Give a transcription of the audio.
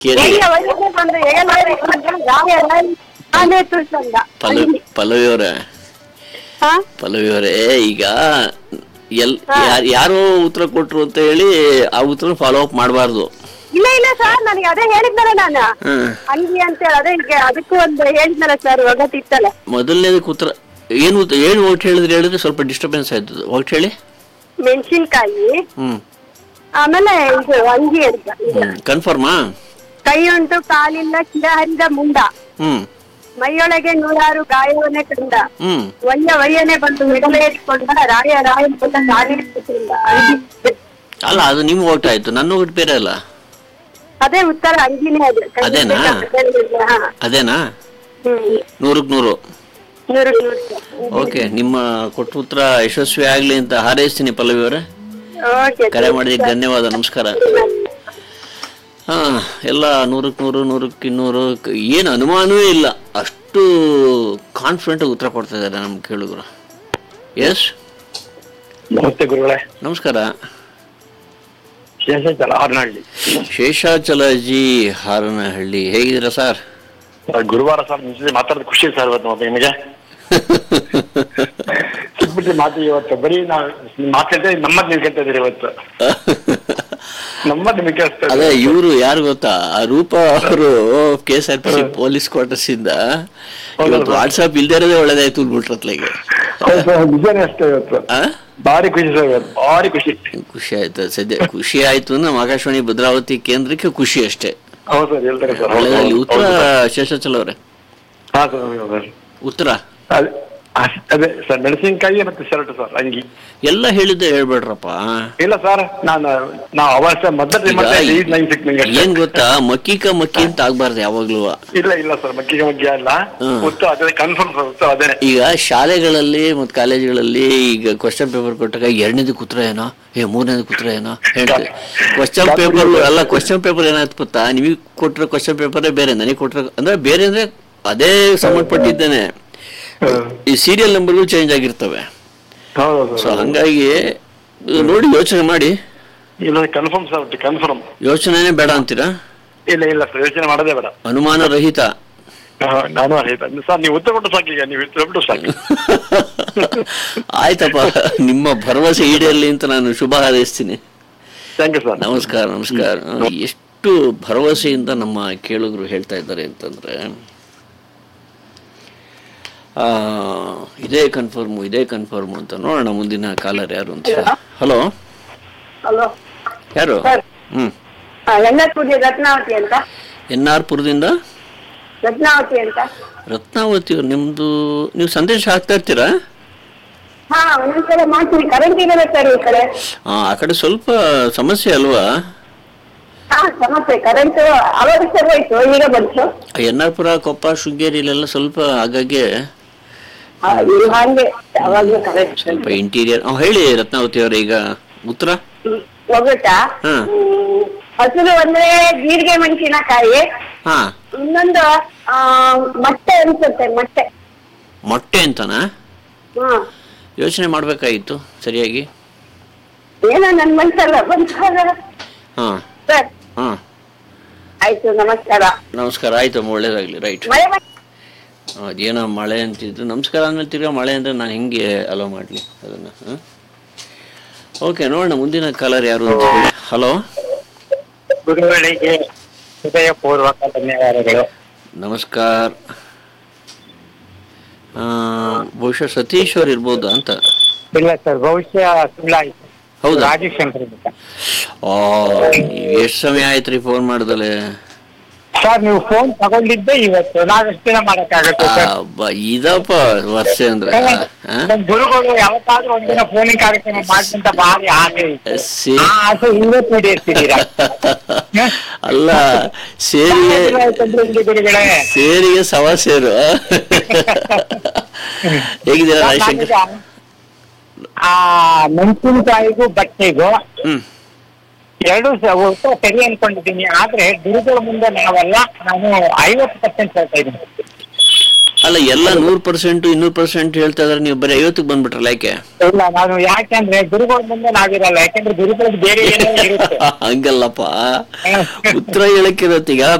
ಕೇಳಿ ಎಲ್ಲಿ ವಯಸ್ಸಿಗೆ ಬಂದು ಏನಾದ್ರು ಇಟ್ಕೊಂಡ್ರೆ ಗಾಳಿ ಎಲ್ಲ ನಾನೇ ತುಳ್ಸಂದ. ಪಲ್ಲವಿ ಪಲ್ಲವಿ ಅವರೇ ಹಾ? ಪಲ್ಲವಿ ಅವರೇ ಈಗ ಎಲ್ ಯಾರ್- ಯಾರೋ ಉತ್ತರ ಕೊಟ್ರು ಅಂತ ಹೇಳಿ ಆ ಉತ್ತರ ಫಾಲೋ ಅಪ್ ಮಾಡಬಾರ್ದು ಇಲ್ಲ ಇಲ್ಲ ಸರ್ ನನಗೆ ಅದೇ ಹೇಳಿದ್ನಲ್ಲ ನಾನು ಹ್ಮ್ ಅಂಗಿ ಅಂತೇಳಿ ಅದೇ ಈಗ ಅದಕ್ಕೂ ಒಂದು ಹೇಳಿದ್ನಲ್ಲ ಸರ್ ಒಗಟಿತ್ತಲ್ಲ ಮೊದಲನೇದಕ್ಕೆ ಉತ್ತರ ಏನು ಉತ್ತ- ಏನು ಒಟ್ಟು ಹೇಳಿದ್ರೆ ಹೇಳಿದ್ರೆ ಸ್ವಲ್ಪ ಡಿಸ್ಟರ್ಬೆನ್ಸ್ ಆಯ್ತದೆ ಒಟ್ಟು ಹೇಳಿ ಮೆಣಸಿನ್ಕಾಯಿ ಹ್ಮ್ ಆಮೇಲೆ ಇದು ಅಂಗಿ ಅಂತ ಹ್ಮ್ ಕನ್ಫರ್ಮಾ ಕೈ ಉಂಟು ಕಾಲಿಲ್ಲ ಕಿಡ ಹರಿದ ಮುಂಡ ಹ್ಮ್ ಮೈಯೊಳಗೆ ನೂರಾರು ಗಾಯವನ್ನೇ ಕಂಡ ಹ್ಮ್ ಒಯ್ಯ ಒಯ್ಯನೆ ಬಂದು ಮಿಡಲೆ ಇಟ್ಕೊಂಡ ರಾಯ ರಾಯ ಬಂದ ಕಾಲಿಟ್ಟಿಲ್ಲ ಅಲ್ಲ ಅದು ನಿಮ್ಮ ಓಟ್ ಆಯ್ತು ನನ್ನ ಓಟ್ ಬೇರೆ ಅಲ್ಲ ಅದೇ ಉತ್ತರ ಅಂಗಿನೇ ಅದು ಕೈ ಅದೇನಾ? ಬೇಕಾದ್ರೆ ಹಾ. ಅದೇನಾ ಹ್ಮ್ ನೂರಕ್ಕೆ ನೂರು ನೂರು ನೂರು ಓಕೆ ನಿಮ್ಮ ಕೊಟ್ಟ ಉತ್ತರ ಯಶಸ್ವಿ ಆಗ್ಲಿ ಅಂತ ಹಾರೈಸ್ತೀನಿ ಪಲ್ಲವಿ ಅವರೇ ಓಕೆ ಕರೆ ಮಾಡಿದ್ದಕ್ಕೆ ಧನ್ಯವಾದ ನಮಸ್ಕಾರ ಹಾ ಎಲ್ಲ ನೂರಕ್ಕೆ ನೂರು ನೂರಕ್ಕೆ ಇನ್ನೂರು ಕ- ಏನು ಅನುಮಾನವೇ ಇಲ್ಲ ಅಷ್ಟು ಕಾನ್ಫಿಡೆಂಟ್ ಉತ್ತರ ಕೊಡ್ತಾ ಇದ್ದಾರೆ ನಮ್ಮ ಕೇಳುಗರು ಎಸ್ ನಮಸ್ತೆ ಗುರುಗಳೇ ನಮಸ್ಕಾರ ಶೇಷಾಚಲ ಹಾರನಹಳ್ಳಿ ಶೇಷಾಚಲಜಿ ಹಾರನಹಳ್ಳಿ ಹೇಗಿದ್ದೀರಾ ಸರ್ ಸರ್, ಗುರುವಾರ ಸರ್ ನಿಮ್ ಜೊತೆ ಮಾತಾಡೋದು ಖುಷಿ ಸರ್ ಇವತ್ತು ಮತ್ತೆ ನಿಮಗೆ ಸಿಕ್ಬಿಟ್ಟು ಮಾತು ಇವತ್ತು ಬರೀ ನಾವು ಮಾತಾಡ್ತಾ ನಮ್ಮದ್ ನೀವು ಕೇಳ್ತಾ ಇದೀರಿ ಇವತ್ತು ನಮ್ಮದ್ ನಿಮಗೆ ಕೇಳಿಸ್ತಾ ಅದೇ ಇದೆ. ಇವರು ಯಾರು ಗೊತ್ತಾ ಆ ರೂಪ ಅವರು K S R P C police quarters ಇಂದ ಇವತ್ತು ವಾಟ್ಸ್ಆಪ್ ಇಲ್ದೇ ಇರೋದೇ ಒಳ್ಳೇದಾಯ್ತು ಅಂದ್ಬಿಟ್ರತ್ಲೆಗೆ ಹೌದು ಸರ್, ನಿಜಾನೇ ಅಷ್ಟೇ ಇವತ್ತು ಆ ಭಾರಿ ಖುಷಿ ಸರ್ ಇವತ್ತು ಭಾರಿ ಖುಷಿ ಖುಷಿ ಆಯ್ತು ಸದ್ಯ ಖುಷಿ ಆಯ್ತು ನಮ್ಮ ಆಕಾಶವಾಣಿ ಭದ್ರಾವತಿ ಕೇಂದ್ರಕ್ಕೆ ಖುಷಿ ಅಷ್ಟೇ ಹೌದು ಸರ್ ಹೇಳ್ತಾರೆ ಸರ್ ಹೌದು, ಒಳ್ಳೆದಾಗ್ಲಿ ಹೌದು, ಉತ್ತರ ಹೌದು ಸರ್. ಶೇಷಾಚಲ ಅವರೇ ಹಾ ಸರ್ ಹೌದು ಸರ್ ಉತ್ತರ ಅದೇ ಅದ್- ಅದೇ ಸರ್ ಮೆಣಸಿನಕಾಯಿ ಮತ್ತೆ ಶರ್ಟ್ ಸರ್ ಅಂಗಿ ಎಲ್ಲ ಹೇಳಿದ್ದೆ ಹೇಳ್ಬೇಡ್ರಪ್ಪ ಇಲ್ಲ ಸರ್ ನಾನು ನಾವು ಅವಶ್ಯ ಮೊದಲ ಈಗ ಈಗ ಲೈನ್ ಸಿಕ್ ನಂಗೆ ಅಷ್ಟೇ. ಏನ್ ಗೊತ್ತಾ ಮಕ್ಕಿಕ ಮಕ್ಕಿ ಅಂತ ಆಗ್ಬಾರ್ದು ಯಾವಾಗ್ಲೂ ಇಲ್ಲ ಇಲ್ಲ ಸರ್ ಮಗ್ಗಿಗೆ ಮಗ್ಗಿ ಅಲ್ಲ ಹ್ಮ್. ಉತ್ತರ ಅದೇ ಕನ್ಫರ್ಮ್ ಸರ್ ಉತ್ತರ ಅದೇನೆ ಈಗ ಶಾಲೆಗಳಲ್ಲಿ ಮತ್ತು ಕಾಲೇಜುಗಳಲ್ಲಿ ಈಗ ಕ್ವಶನ್ ಪೇಪರ್ ಕೊಟ್ಟಾಗ ಎರಡನೇದಕ್ಕೆ ಉತ್ತರ ಏನೋ ಏ ಮೂರನೇದಕ್ಕೆ ಉತ್ತರ ಏನೋ ಹೇಳ್ತೀವಿ ಕ್ವಶನ್ ಪೇಪರ್ ಅಲ್ಲ ಕ್ವಶನ್ ಪೇಪರ್ ಏನಾಯ್ತು ಗೊತ್ತಾ ನಿಮಗೆ ಕೊಟ್ಟಿರೋ ಕ್ವಶನ್ ಪೇಪರೇ ಬೇರೆ ನನಗೆ ಕೊಟ್ಟಿರೋ ಅಂದ್ರೆ ಬೇರೆ ಅಂದ್ರೆ ಅದೇ ಸಂಬಂಧಪಟ್ಟಿದ್ದೇನೆ ಈ ಸೀರಿಯಲ್ ನಂಬರ್ಗಳು ಚೇಂಜ್ ಆಗಿರ್ತವೆ ಹೌದು ಸೊ ಹಂಗಾಗಿ ಇದು ನೋಡಿ ಯೋಚನೆ ಮಾಡಿ ಇಲ್ಲ ಕನ್ಫರ್ಮ್ ಸರ್ ಕನ್ಫರ್ಮ್ ಯೋಚನೆನೇ ಬೇಡ ಅಂತೀರಾ ಇಲ್ಲ ಇಲ್ಲ ಸರ್ ಯೋಚನೆ ಮಾಡೋದೇ ಬೇಡ ಅನುಮಾನ ರಹಿತ ಹಾ, ನಾನು ಆಯ್ತು ಸರ್ ನೀವು ಉತ್ತರ ಕೊಟ್ಟು ಸಾಕು ಈಗ ನೀವು ಉತ್ತರ ಕೊಟ್ಟು ಸಾಕು ಆಯ್ತಪ್ಪ ನಿಮ್ಮ ಭರವಸೆ ಈಡೇರಲಿ ಅಂತ ನಾನು ಶುಭ ಹಾರೈಸ್ತೀನಿ ಥ್ಯಾಂಕ್ ಯು ಸರ್ ನಮಸ್ಕಾರ ನಮಸ್ಕಾರ ಎಷ್ಟು ಭರವಸೆಯಿಂದ ನಮ್ಮ ಕೇಳುಗರು ಹೇಳ್ತಾ ಇದ್ದಾರೆ ಅಂತಂದ್ರೆ ಆ, ಇದೇ ಕನ್ಫರ್ಮು ಇದೇ ಕನ್ಫರ್ಮು ಅಂತ ನೋಡೋಣ ಮುಂದಿನ ಕಾಲರ್ ಯಾರು ಅಂತ ಹಲೋ ಹಲೋ ಯಾರು ಸರ್. ಹ್ಮ್ ಎಣ್ಣೆ ರತ್ನಾವತಿ ಅಂತ ಎನ್ ಆರ್ ಪುರದಿಂದ ರತ್ನಾವತಿ ಅಂತ ರತ್ನಾವತಿ ಅವ್ರು ನಿಮ್ದು ನೀವು ಸಂದೇಶ ಹಾಕ್ತಾ ಇರ್ತೀರಾ ಹಾ ಒಂದೊಂದ್ಸಲ ಮಾಡ್ತೀವಿ ಕರೆಂಟ್ ಇರಲ್ಲ ಸರ್ ಈ ಕಡೆ ಆ, ಆ ಕಡೆ ಸ್ವಲ್ಪ ಸಮಸ್ಯೆ ಅಲ್ವಾ ಹಾ ಸಮಸ್ಯೆ ಕರೆಂಟ್ ಅವಾಗ ಸರ್ ಹೋಯ್ತು ಈಗ ಬಂತು ಎನ್ ಆರ್ ಪುರ ಕೊಪ್ಪ ಶೃಂಗೇರಿ ಇಲ್ಲೆಲ್ಲ ಸ್ವಲ್ಪ ಆಗಾಗ್ಗೆ ಆ, ಇದು ಹಾಗೆ ಅವಾಗ್ಲೂ ಕರೆಂಟ್ ಸ್ವಲ್ಪ ಇಂಟೀರಿಯರ್ ಹೇಳಿ ರತ್ನಾವತಿ ಅವರೇ ಈಗ ಉತ್ತರ ಒಗಟ ಹಾ. ಹಸಿರು ಅಂದ್ರೆ ಜೀರಿಗೆ ಮೆಣಸಿನಕಾಯಿ ಹಾ ಇನ್ನೊಂದು ಆ, ಮೊಟ್ಟೆ ಅನ್ಸುತ್ತೆ ಮೊಟ್ಟೆ ಮೊಟ್ಟೆ ಅಂತನಾ ಹ್ಮ್ ಯೋಚನೆ ಮಾಡ್ಬೇಕಾಗಿತ್ತು ಸರಿಯಾಗಿ ಏನೋ ನನ್ ಮನ್ಸಲ್ಲ ಬಂದಾಗ ಹಾ ಸರ್ ಹಾ ಆಯ್ತು ನಮಸ್ಕಾರ ನಮಸ್ಕಾರ ಆಯ್ತಮ್ಮ ಒಳ್ಳೇದಾಗ್ಲಿ ರೈಟ್ ಮಳೆ ಬಂತ? ಅದೇನೋ ಮಳೆ ಅಂತಿದ್ದು ನಮಸ್ಕಾರ ಆದ್ಮೇಲೆ ತಿರ್ಗಾ ಮಳೆ ಅಂದ್ರೆ ನಾನು ಹೆಂಗೆ ಅಲೋ ಮಾಡಲಿ ಅದನ್ನ ಓಕೆ ನೋಡೋಣ ಮುಂದಿನ ಕಾಲರ್ ಯಾರು ಅಂತ ಹೇಳಿ ಹಲೋ ಗುರುಗಳಿಗೆ ಹೃದಯಪೂರ್ವಕ ಧನ್ಯವಾದಗಳು ನಮಸ್ಕಾರ ಆ, ಬಹುಶಃ ಸತೀಶ್ ಅವ್ರು ಇರ್ಬೋದು ಅಂತ ಇಲ್ಲ ಸರ್ ಭವಿಷ್ಯ ಸುಳ್ಳಾಯ್ತು ಹೌದಾ ರಾಜೇಶ್ ಶಂಕರ್ ಅಂತ. ಆ, ಎಷ್ಟು ಸಮಯ ಆಯ್ತು ರೀ ಫೋನ್ ಮಾಡಿದಲೆ ಸರ್ ನೀವು ಫೋನ್ ತಗೊಂಡಿದ್ದೆ ಇವತ್ತು ನಾವೆಷ್ಟು ದಿನ ಮಾಡಕ್ಕಾಗತ್ತೆ ಸರ್ ಅಬ್ಬಾ, ಇದಪ್ಪ ವರ್ಷ ಅಂದ್ರೆ ಆ? ನಮ್ ಗುರುಗಳು ಯಾವತ್ತಾದ್ರೂ ಒಂದಿನ ಫೋನಿಂಗ್ ಕಾರ್ಯಕ್ರಮ ಮಾಡ್ಕೊಂತ ಭಾರಿ ಆಸೆ ಇತ್ತು ಸೇ- ಆ ಆಸೆ ಇವತ್ತು ಈಡೇರ್ತಿದ್ದೀರಾ ಅಲ್ಲ ಸೇರಿಗೆ ಯಾಕಂದ್ರೆ ಇಲ್ಲಿ ಗುರುಗಳೇ ಸೇರಿಗೆ ಸವ ಸೇರು ಹೇಗಿದ್ದೀರಾ ರಾಜಶಂಕರ್ ಆ ಮೆಣಸಿನಕಾಯಿಗೂ ಬಟ್ಟೆಗೂ ಹ್ಮ್ ಎರಡು ಸ- ಒಟ್ಟು ಸರಿ ಅನ್ಕೊಂಡಿದ್ದೀನಿ ಆದ್ರೆ ಗುರುಗಳ ಮುಂದೆ ನಾವೆಲ್ಲ ನಾನು ಐವತ್ತು ಪರ್ಸೆಂಟ್ ಹೇಳ್ತಾ ಇದ್ದೀನಿ ಅಲ್ಲ ಎಲ್ಲ ನೂರ್ ಪರ್ಸೆಂಟ್ ಇನ್ನೂರು ಪರ್ಸೆಂಟ್ ಹೇಳ್ತಾ ಇದಾರೆ ನೀವು ಬರೀ ಐವತ್ತಕ್ಕೆ ಬಂದ್ಬಿಟ್ರಲ್ಲ ಯಾಕೆ ಇಲ್ಲ ನಾನು ಯಾಕೆಂದ್ರೆ ಗುರುಗಳ ಮುಂದೆ ನಾವಿರಲ್ಲ ಯಾಕೆಂದ್ರೆ ಗುರುಗಳಿಗೆ ಬೇರೆ ಏನೋ ಇರುತ್ತೆ ಹಂಗಲ್ಲಪ್ಪ ಉತ್ತರ ಹೇಳಕ್ಕಿರತ್ತೀಗ